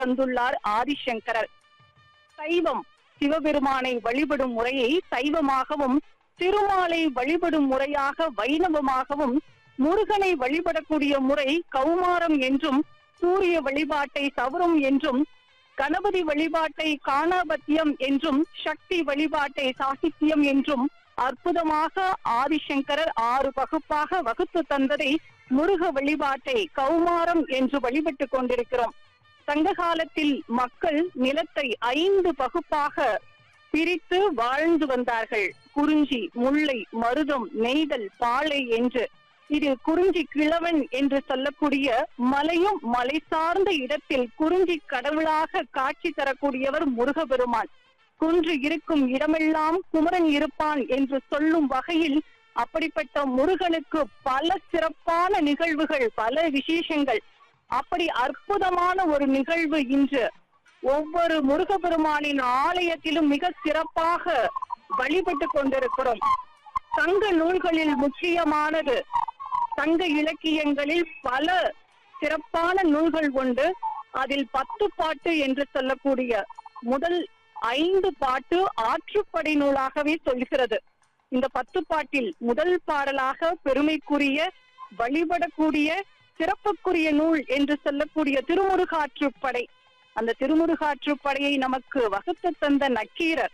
தந்துள்ளார் ஆதிசங்கரர் சைவம் சிவபெருமானை வழிபடும் முறையை சைவமாகவும் திருமாலை வழிபடும் முறையாக வைணவமாகவும் முருகனை வழிபடக்கூடிய முறை கௌமாரம் என்றும் சூரிய வழிபாட்டை சவரம் என்றும் கணபதி வழிபாட்டை காணாபத்தியம் என்றும் சக்தி வழிபாட்டை சாகித்யம் என்றும் அற்புதமாக ஆதிசங்கரர் ஆறு பகுப்பாக வகுத்து தந்ததை முருக வழிபாட்டை கௌமாரம் என்று வழிபட்டுக் கொண்டிருக்கிறோம் சங்க காலத்தில் மக்கள் நிலத்தை ஐந்து பகுப்பாக பிரித்து வாழ்ந்து வந்தார்கள் குறிஞ்சி முல்லை மருதம் நெய்தல் பாலை என்று இது குறிஞ்சி கிழவன் என்று சொல்லக்கூடிய மலையும் மலை சார்ந்த இடத்தில் குறிஞ்சி கடவுளாக காட்சி தரக்கூடியவர் முருகபெருமான் குன்று இருக்கும் இடமெல்லாம் குமரன் இருப்பான் என்று சொல்லும் வகையில் அப்படிப்பட்ட முருகனுக்கு பல சிறப்பான நிகழ்வுகள் பல விசேஷங்கள் அப்படி அற்புதமான ஒரு நிகழ்வு இன்று ஒவ்வொரு முருகபெருமானின் ஆலயத்திலும் மிக சிறப்பாக வழிபட்டு கொண்டிருக்கிறோம் சங்க நூல்களில் முக்கியமானது சங்க இலக்கியங்களில் பல சிறப்பான நூல்கள் உண்டு அதில் பத்து பாட்டு என்று சொல்லக்கூடிய முதல் ஐந்து பாட்டு ஆற்றுப்படை நூலாகவே சொல்கிறது இந்த பத்து பாட்டில் முதல் பாடலாக பெருமைக்குரிய வழிபடக்கூடிய சிறப்புக்குரிய நூல் என்று சொல்லக்கூடிய திருமுருகாற்றுப்படை அந்த திருமுருகாற்றுப்படையை நமக்கு வகுத்து தந்த நக்கீரர்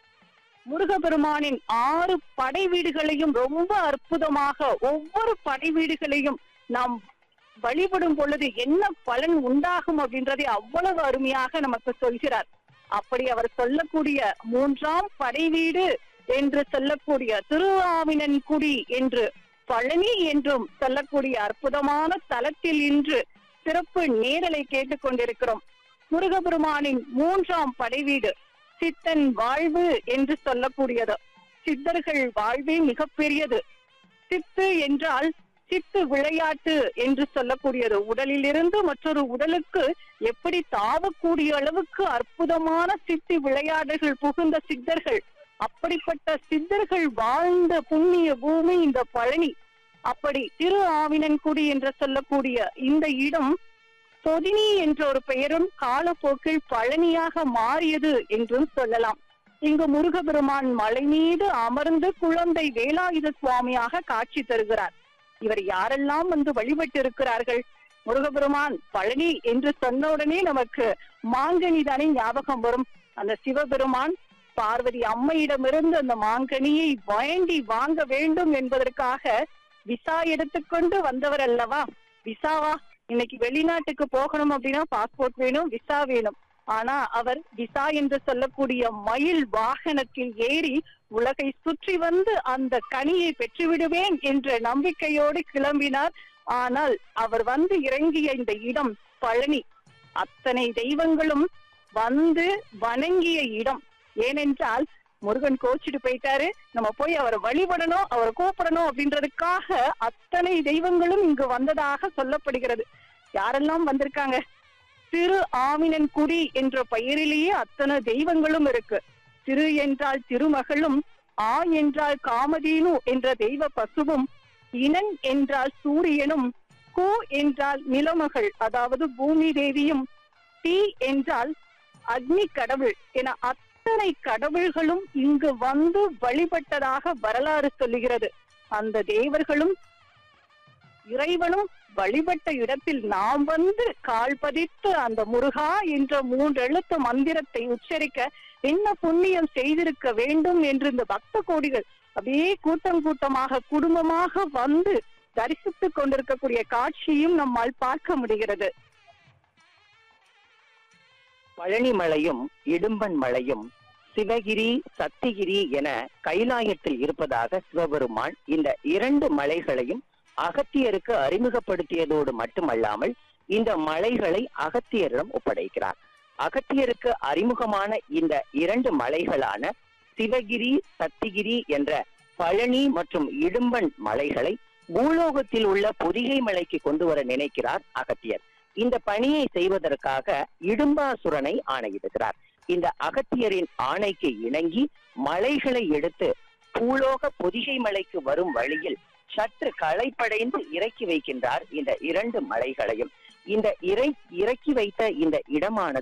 முருகபெருமானின் ஆறு படை வீடுகளையும் ரொம்ப அற்புதமாக ஒவ்வொரு படை வீடுகளையும் நாம் வழிபடும் பொழுது என்ன பலன் உண்டாகும் அப்படின்றதை அவ்வளவு அருமையாக நமக்கு சொல்கிறார் அப்படி அவர் சொல்லக்கூடிய மூன்றாம் படை வீடு என்று சொல்லக்கூடிய திருவாவினன்குடி என்று பழனி என்றும் சொல்லக்கூடிய அற்புதமான தலத்தில் இன்று சிறப்பு நேரலை கேட்டுக்கொண்டிருக்கிறோம் முருகபெருமானின் மூன்றாம் படை வீடு சித்தன் வாழ்வு என்று சொல்லக்கூடியது சித்தர்கள் வாழ்வே மிகப்பெரியது சித்து என்றால் சித்து விளையாட்டு என்று சொல்லக்கூடியது உடலிலிருந்து மற்றொரு உடலுக்கு எப்படி தாவக்கூடிய அளவுக்கு அற்புதமான சித்தி விளையாடுகள் புகுந்த சித்தர்கள் அப்படிப்பட்ட சித்தர்கள் வாழ்ந்த புண்ணிய பூமி இந்த பழனி அப்படி திரு ஆவினன்குடி என்று சொல்லக்கூடிய இந்த இடம் பொதினி என்ற ஒரு பெயரும் காலப்போக்கில் பழனியாக மாறியது என்றும் சொல்லலாம் இங்கு முருகபெருமான் மலை மீது அமர்ந்து குழந்தை வேலாயுத சுவாமியாக காட்சி தருகிறார் இவர் யாரெல்லாம் வந்து வழிபட்டு இருக்கிறார்கள் முருகபெருமான் பழனி என்று சொன்ன உடனே நமக்கு மாங்கனி தானே ஞாபகம் வரும் அந்த சிவபெருமான் பார்வதி அம்மையிடமிருந்து அந்த மாங்கனியை வேண்டி வாங்க வேண்டும் என்பதற்காக விசா எடுத்துக்கொண்டு வந்தவர் அல்லவா விசாவா இன்னைக்கு வெளிநாட்டுக்கு போகணும் அப்படின்னா பாஸ்போர்ட் வேணும் விசா வேணும் ஆனா அவர் விசா என்று சொல்லக்கூடிய மயில் வாகனத்தில் ஏறி உலகை சுற்றி வந்து அந்த கனியை பெற்றுவிடுவேன் என்ற நம்பிக்கையோடு கிளம்பினார் ஆனால் அவர் வந்து இறங்கிய இந்த இடம் பழனி அத்தனை தெய்வங்களும் வந்து வணங்கிய இடம் ஏனென்றால் முருகன் கோச்சிட்டு போயிட்டாரு நம்ம போய் அவரை வழிபடணும் அவரை கூப்பிடணும் அப்படின்றதுக்காக அத்தனை தெய்வங்களும் இங்கு வந்ததாக சொல்லப்படுகிறது யாரெல்லாம் வந்திருக்காங்க திரு ஆவினன் குடி என்ற பெயரிலேயே அத்தனை தெய்வங்களும் இருக்கு திரு என்றால் திருமகளும் ஆ என்றால் காமதேனு என்ற தெய்வ பசுவும் இனன் என்றால் சூரியனும் கு என்றால் நிலமகள் அதாவது பூமி தேவியும் டி என்றால் அக்னி கடவுள் என அத்தனை கடவுள்களும் இங்கு வந்து வழிபட்டதாக வரலாறு சொல்லுகிறது அந்த தேவர்களும் இறைவனும் வழிபட்ட இடத்தில் நாம் வந்து கால் பதித்து அந்த முருகா என்ற மூன்று எழுத்து மந்திரத்தை உச்சரிக்க என்ன புண்ணியம் செய்திருக்க வேண்டும் என்று இந்த பக்த கோடிகள் அப்படியே கூட்டம் கூட்டமாக குடும்பமாக வந்து தரிசித்துக் கொண்டிருக்கக்கூடிய காட்சியும் நம்மால் பார்க்க முடிகிறது பழனி மலையும் இடும்பன் மலையும் சிவகிரி சத்திகிரி என கைலாயத்தில் இருப்பதாக சிவபெருமான் இந்த இரண்டு மலைகளையும் அகத்தியருக்கு அறிமுகப்படுத்தியதோடு மட்டுமல்லாமல் இந்த மலைகளை அகத்தியரிடம் ஒப்படைக்கிறார் அகத்தியருக்கு அறிமுகமான இந்த இரண்டு மலைகளான சிவகிரி சத்திகிரி என்ற பழனி மற்றும் இடும்பன் மலைகளை பூலோகத்தில் உள்ள பொதிகை மலைக்கு கொண்டு வர நினைக்கிறார் அகத்தியர் இந்த பணியை செய்வதற்காக இடும்பாசுரனை ஆணையிடுகிறார் இந்த அகத்தியரின் ஆணைக்கு இணங்கி மலைகளை எடுத்து பூலோக பொதிகை மலைக்கு வரும் வழியில் சற்று களைப்படைந்து இறக்கி வைக்கின்றார் இந்த இரண்டு மலைகளையும் இந்த இறை இறக்கி வைத்த இந்த இடமானது